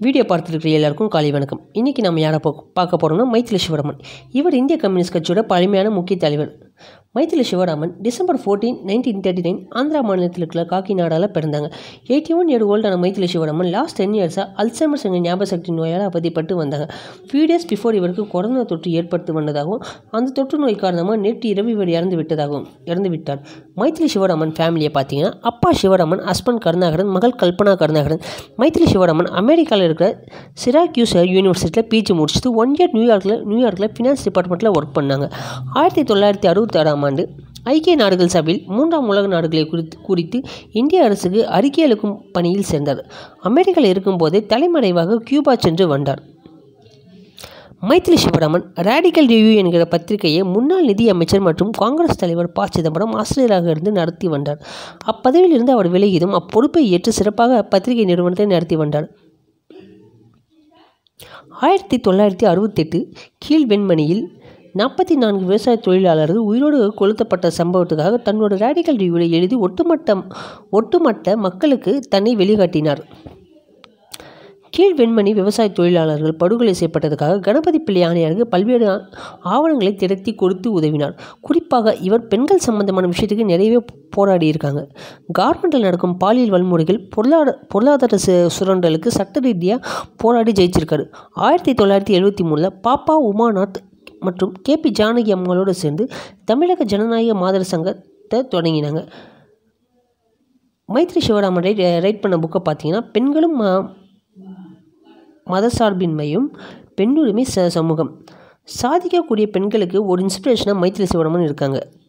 video பார்த்துருக்கிற எல்லாருக்கும் காலை வணக்கம் இன்றைக்கி நம்ம யாரை பா பார்க்க போகிறோம்னா மைத்திலி சிவராமன் இவர் இந்திய கம்யூனிஸ்ட் கட்சியோட பழமையான முக்கிய தலைவர் Maithili Sivaraman December fourteen nineteen thirty nine Andhra மாநிலத்தில் இருக்கிற காக்கிநாடாவில் பிறந்தாங்க எயிட்டி ஒன் இயர் ஓல்டான மைத்திலி சிவராமன் லாஸ்ட் டென் இயர்ஸாக அல்சைமர்ஸ் என்ற ஞாபக சக்தி நோயால் அவதிப்பட்டு வந்தாங்க ஃபியூ டேஸ் பிஃபோர் இவருக்கு கொரோனா தொற்று ஏற்பட்டு வந்ததாகவும் அந்த தொற்று நோய் காரணமாக நேற்று இரவு இவர் இறந்து விட்டதாகவும் இறந்து விட்டார் மைத்திலி சிவராமன் ஃபேமிலியை பார்த்தீங்கன்னா அப்பா சிவராமன் ஹஸ்பண்ட் கருணாகரன் மகள் கல்பனா கருணாகரன் மைத்திலி சிவராமன் அமெரிக்காவில் இருக்கிற சிராக்யூஸ் யூனிவர்சிட்டியில் பிஜி முடிச்சுட்டு ஒன் இயர் நியூயார்க்கில் நியூயார்க்கில் ஃபினான்ஸ் டிபார்ட்மெண்ட்டில் ஒர்க் பண்ணாங்க ஆயிரத்தி தொள்ளாயிரத்தி அறுபத்தாறாம் ஆண்டு ஐக்கிய நாடுகள் சபையில் மூன்றாம் உலக நாடுகளை குறித்து குறித்து இந்திய அரசுக்கு அறிக்கை அளிக்கும் பணியில் சேர்ந்தார் அமெரிக்காவில் இருக்கும்போதே தலைமறைவாக கியூபா சென்று வந்தார் மைத்திலி சிவராமன் ரேடிக்கல் ரிவ்யூ என்கிற பத்திரிகையை முன்னாள் நிதி அமைச்சர் மற்றும் காங்கிரஸ் தலைவர் ப சிதம்பரம் ஆசிரியராக இருந்து நடத்தி வந்தார் அப்பதவியில் இருந்து அவர் விலகியதும் அப்பொறுப்பை ஏற்று சிறப்பாக பத்திரிகை நிறுவனத்தை நடத்தி வந்தார் ஆயிரத்தி தொள்ளாயிரத்தி அறுபத்தெட்டு கீழ் வெண்மணியில் நாற்பத்தி நான்கு விவசாய தொழிலாளர்கள் உயிரோடு கொளுத்தப்பட்ட சம்பவத்துக்காக தன்னோட ரேடிக்கல் ரிவ்யூவில் எழுதி ஒட்டுமொத்த ஒட்டுமொத்த மக்களுக்கு தன்னை வெளிக்காட்டினார் கீழ் வெண்மணி விவசாய தொழிலாளர்கள் படுகொலை செய்யப்பட்டதுக்காக கணபதி பிள்ளை ஆணையருக்கு பல்வேறு ஆவணங்களை திரட்டி கொடுத்து உதவினார் குறிப்பாக இவர் பெண்கள் சம்பந்தமான விஷயத்துக்கு நிறையவே போராடி இருக்காங்க கார்மெண்டில் நடக்கும் பாலியல் வன்முறைகள் பொருளாதார பொருளாதார சுரண்டலுக்கு சட்ட ரீதியாக போராடி ஜெயிச்சிருக்காரு ஆயிரத்தி தொள்ளாயிரத்தி எழுபத்தி மூணில் பாப்பா உமாநாத் மற்றும் கே பி ஜானகி அம்மாளோடு சேர்ந்து தமிழக ஜனநாயக மாதர் சங்கத்தை தொடங்கினாங்க மைத்ரி சிவராமன் ரைட் ரைட் பண்ண புக்கை பார்த்தீங்கன்னா பெண்களும் மதசார்பின்மையும் பெண்ணுரிமை ச சமூகம் சாதிக்கக்கூடிய பெண்களுக்கு ஒரு இன்ஸ்பிரேஷனாக மைத்திரி சிவராமன் இருக்காங்க